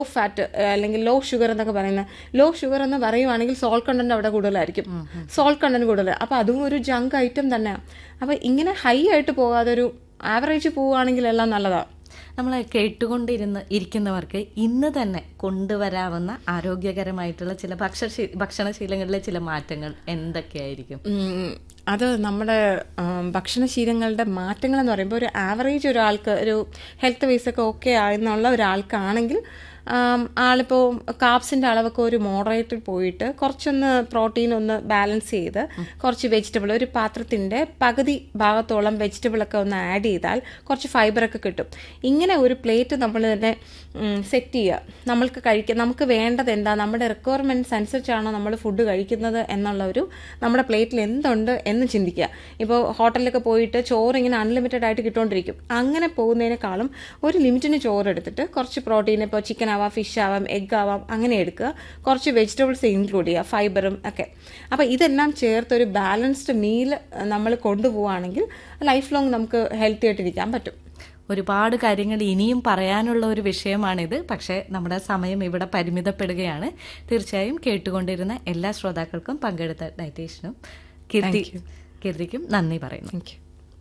fat അല്ലെങ്കിൽ low sugar എന്നൊക്കെ പറയുന്നത് ലോ ഷുഗർ എന്ന് പറയുവാണെങ്കിൽ സോൾട്ട് കണ്ടന്റ് അവിടെ കൂടുതലായിരിക്കും സോൾട്ട് കണ്ടന്റ് കൂടുതൽ അപ്പോൾ അതും ഒരു ജങ്ക് ഐറ്റം തന്നെയാണ് അപ്പോൾ ഇങ്ങനെ ഹൈ ആയിട്ട് പോകാതെ ഒരു ആവറേജ് പോവുകയാണെങ്കിൽ എല്ലാം നല്ലതാണ് നമ്മളെ കേട്ടുകൊണ്ടിരുന്ന് ഇരിക്കുന്നവർക്ക് ഇന്ന് തന്നെ കൊണ്ടുവരാവുന്ന ആരോഗ്യകരമായിട്ടുള്ള ചില ഭക്ഷണ ഭക്ഷണശീലങ്ങളിലെ ചില മാറ്റങ്ങൾ എന്തൊക്കെയായിരിക്കും ഉം, അത് നമ്മുടെ ഉം, ഭക്ഷണശീലങ്ങളുടെ മാറ്റങ്ങൾ എന്ന് പറയുമ്പോൾ ഒരു ആവറേജ് ഒരാൾക്ക് ഒരു ഹെൽത്ത് വൈസ് ഒക്കെ ഓക്കെ ആയെന്നുള്ള ഒരാൾക്കാണെങ്കിൽ ആം, ആളിപ്പോൾ കാപ്സിൻ്റെ അളവൊക്കെ ഒരു മോഡറേറ്റിൽ പോയിട്ട് കുറച്ചൊന്ന് പ്രോട്ടീൻ ഒന്ന് ബാലൻസ് ചെയ്ത് കുറച്ച് വെജിറ്റബിൾ ഒരു പാത്രത്തിൻ്റെ പകുതി ഭാഗത്തോളം വെജിറ്റബിൾ ഒക്കെ ഒന്ന് ആഡ് ചെയ്താൽ കുറച്ച് ഫൈബറൊക്കെ കിട്ടും ഇങ്ങനെ ഒരു പ്ലേറ്റ് നമ്മൾ തന്നെ സെറ്റ് ചെയ്യുക നമ്മൾക്ക് കഴിക്കുക നമുക്ക് വേണ്ടത് എന്താ നമ്മുടെ റിക്വയർമെൻറ്റ്സ് അനുസരിച്ചാണോ നമ്മൾ ഫുഡ് കഴിക്കുന്നത് എന്നുള്ള ഒരു നമ്മുടെ പ്ലേറ്റിൽ എന്തുണ്ട് എന്ന് ചിന്തിക്കുക ഇപ്പോൾ ഹോട്ടലിലൊക്കെ പോയിട്ട് ചോറ് ഇങ്ങനെ അൺലിമിറ്റഡ് ആയിട്ട് കിട്ടുകൊണ്ടിരിക്കും അങ്ങനെ പോകുന്നതിനേക്കാളും ഒരു ലിമിറ്റിന് ചോറ് എടുത്തിട്ട് കുറച്ച് പ്രോട്ടീൻ ഇപ്പോൾ ചിക്കൻ ആവാം ഫിഷ് ആവാം എഗ് ആവാം അങ്ങനെ എടുക്കുക കുറച്ച് വെജിറ്റബിൾസ് ഇൻക്ലൂഡ് ചെയ്യുക ഫൈബറും ഒക്കെ അപ്പോൾ ഇതെല്ലാം ചേർത്ത് ഒരു ബാലൻസ്ഡ് മീൽ നമ്മൾ കൊണ്ടുപോവുകയാണെങ്കിൽ ലൈഫ് ലോങ് നമുക്ക് ഹെൽത്തി ആയിട്ടിരിക്കാൻ പറ്റും ഒരുപാട് കാര്യങ്ങൾ ഇനിയും പറയാനുള്ള ഒരു വിഷയമാണിത് പക്ഷേ നമ്മുടെ സമയം ഇവിടെ പരിമിതപ്പെടുകയാണ് തീർച്ചയായും കേട്ടുകൊണ്ടിരുന്ന എല്ലാ ശ്രോതാക്കൾക്കും പങ്കെടുത്ത ഡയറ്റീഷ്യനും കീർത്തി കീർത്തിക്കും നന്ദി പറയുന്നു താങ്ക് യു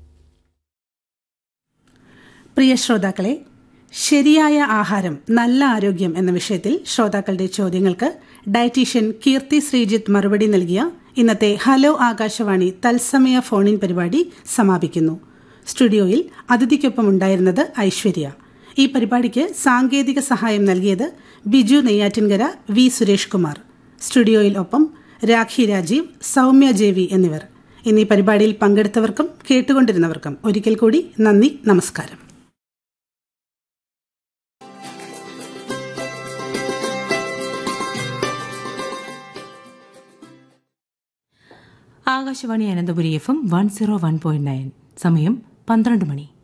പ്രിയ ശ്രോതാക്കളെ ശരിയായ ആഹാരം നല്ല ആരോഗ്യം എന്ന വിഷയത്തിൽ ശ്രോതാക്കളുടെ ചോദ്യങ്ങൾക്ക് ഡയറ്റീഷ്യൻ കീർത്തി ശ്രീജിത്ത് മറുപടി നൽകിയ ഇന്നത്തെ ഹലോ ആകാശവാണി തത്സമയ ഫോണിൻ പരിപാടി സമാപിക്കുന്നു സ്റ്റുഡിയോയിൽ അതിഥിക്കൊപ്പം ഉണ്ടായിരുന്നത് ഐശ്വര്യ ഈ പരിപാടിക്ക് സാങ്കേതിക സഹായം നൽകിയത് ബിജു നെയ്യാറ്റിൻകര വി സുരേഷ് കുമാർ സ്റ്റുഡിയോയിൽ ഒപ്പം രാഖി രാജീവ് സൗമ്യ ജേവി എന്നിവർ എന്നീ പരിപാടിയിൽ പങ്കെടുത്തവർക്കും കേട്ടുകൊണ്ടിരുന്നവർക്കും ഒരിക്കൽ കൂടി നന്ദി നമസ്കാരം Akashvani Ananthapuri F M one zero one point nine സമയം പന്ത്രണ്ട് മണി